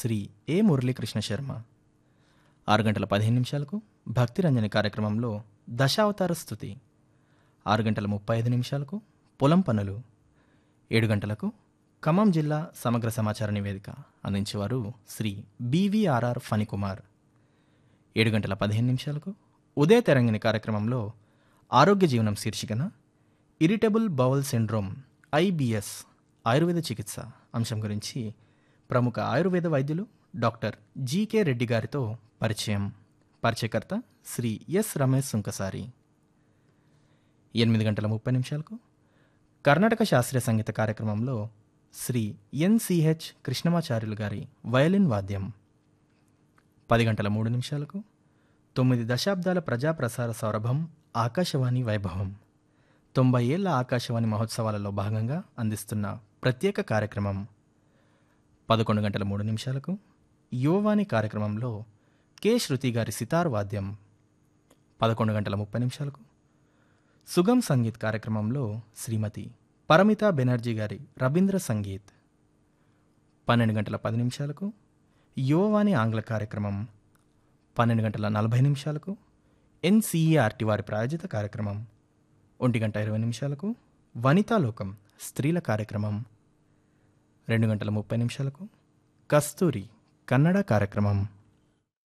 శ్రీ ఏ మురళీకృష్ణ శర్మ ఆరు గంటల పదిహేను నిమిషాలకు భక్తిరంజని కార్యక్రమంలో దశావతార స్థుతి ఆరు గంటల ముప్పై ఐదు నిమిషాలకు పొలం పనులు ఏడు గంటలకు ఖమ్మం జిల్లా సమగ్ర సమాచార నివేదిక అందించేవారు శ్రీ బీవీఆర్ఆర్ ఫణికుమార్ ఏడు గంటల పదిహేను నిమిషాలకు ఉదయ తెరంగిణి కార్యక్రమంలో ఆరోగ్య జీవనం శీర్షికన ఇరిటబుల్ బౌల్ సిండ్రోమ్ ఐబిఎస్ ఆయుర్వేద చికిత్స అంశం గురించి ప్రముఖ ఆయుర్వేద వైద్యులు డాక్టర్ జీకే రెడ్డి గారితో పరిచయం పరిచయకర్త శ్రీ ఎస్ రమేష్ సుంకసారి ఎనిమిది గంటల ముప్పై నిమిషాలకు కర్ణాటక శాస్త్రీయ సంగీత కార్యక్రమంలో శ్రీ ఎన్సిహెచ్ కృష్ణమాచార్యులు గారి వయలిన్ వాద్యం పది గంటల మూడు నిమిషాలకు తొమ్మిది దశాబ్దాల ప్రజాప్రసార సౌరభం ఆకాశవాణి వైభవం తొంభై ఏళ్ల ఆకాశవాణి మహోత్సవాలలో భాగంగా అందిస్తున్న ప్రత్యేక కార్యక్రమం పదకొండు గంటల మూడు నిమిషాలకు యువవాణి కార్యక్రమంలో కె శృతి గారి సితార్ వాద్యం పదకొండు గంటల ముప్పై నిమిషాలకు సుగం సంగీత్ కార్యక్రమంలో శ్రీమతి పరమిత బెనర్జీ గారి రవీంద్ర సంగీత్ పన్నెండు గంటల పది నిమిషాలకు యువవాణి ఆంగ్ల కార్యక్రమం పన్నెండు గంటల నలభై నిమిషాలకు ఎన్సీఈఆర్టీ వారి ప్రాయోజిత కార్యక్రమం ఒంటి గంట ఇరవై నిమిషాలకు వనితాలోకం స్త్రీల కార్యక్రమం రెండు గంటల ముప్పై నిమిషాలకు కస్తూరి కన్నడ కార్యక్రమం